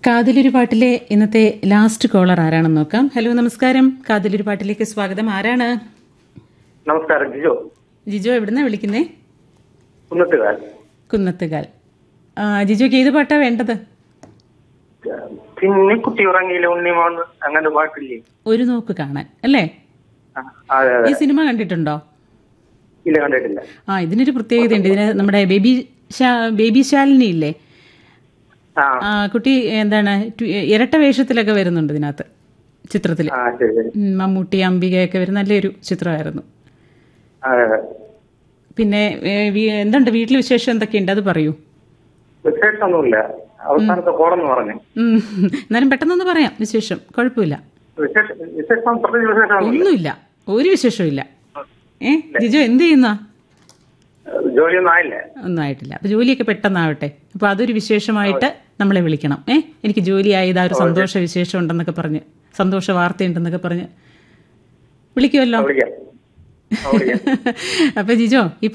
കാതിലൊരു പാട്ടിലെ ഇന്നത്തെ last collar ആരാണെന്ന് നോക്കാം ഹലോ നമസ്കാരം കാതിലൊരു പാട്ടിലേക്ക് സ്വാഗതം ആരാണ് നമസ്കാരം ജിജോ ജിജോ എവിടുന്നാ വിളിക്കുന്നേ കുന്നത്തുകാൽ കുന്നത്തുകാൽ ആ, ജിജോക്ക് ഏത് പാട്ടാ വേണ്ടത് പിന്നെ കുട്ടി ഉറങ്ങിയില്ല ഉണ്ണിമോൻ അങ്ങനെ പാട്ടില്ലേ ഒരു നോക്ക് കാണാൻ അല്ലേ ആ, അതെ ഈ അതെ സിനിമ കണ്ടിട്ടുണ്ടോ ഇല്ല കണ്ടിട്ടില്ല ആ ഇതിനൊരു പ്രത്യേകതയുണ്ട് ഇതിന് നമ്മുടെ ബേബി ശാ ബേബി ശാലിനി ഇല്ലേ ആ ആ കുട്ടി എന്താണ് ടു- ഇരട്ട വേഷത്തിലൊക്കെ വരുന്നുണ്ട് ഇതിനകത്ത് ചിത്രത്തിൽ ആ ശരി ശരി മമ്മൂട്ടി അംബികയൊക്കെ വരുന്ന നല്ലൊരു ചിത്രമായിരുന്നു അതെ അതെ പിന്നെ ഏ, വീ- എന്തുണ്ട് വീട്ടിൽ വിശേഷം എന്തൊക്കെയുണ്ട് അത് പറയൂ വിശേഷമൊന്നുമില്ല അവസാനത്തെ കോടെന്ന് പറഞ്ഞു ഉം. എന്നാലും പെട്ടെന്നൊന്ന് പറയാം വിശേഷം കുഴപ്പമില്ല വിശേഷം വിശേഷം പ്രത്യേകിച്ച് വിശേഷമൊന്നുമില്ല ഒന്നുമില്ല ഒരു വിശേഷവും ഇല്ല ഏ ജിജോ എന്ത് ചെയ്യുന്ന ജോലിയൊന്നും ആയില്ല ഒന്നും ആയിട്ടില്ല അപ്പൊ ജോലിയൊക്കെ പെട്ടെന്നാവട്ടെ അപ്പൊ അതൊരു വിശേഷമായിട്ട് നമ്മളെ വിളിക്കണം ഏ എനിക്ക് ജോലി ആയത് ആ ഒരു സന്തോഷ വിശേഷം ഉണ്ടെന്നൊക്കെ പറഞ്ഞ് സന്തോഷ വാർത്തയുണ്ടെന്നൊക്കെ പറഞ്ഞ് വിളിക്കുമല്ലോ വിളിക്കാം ആ, വിളിക്കാം അപ്പൊ ജിജോ ഈ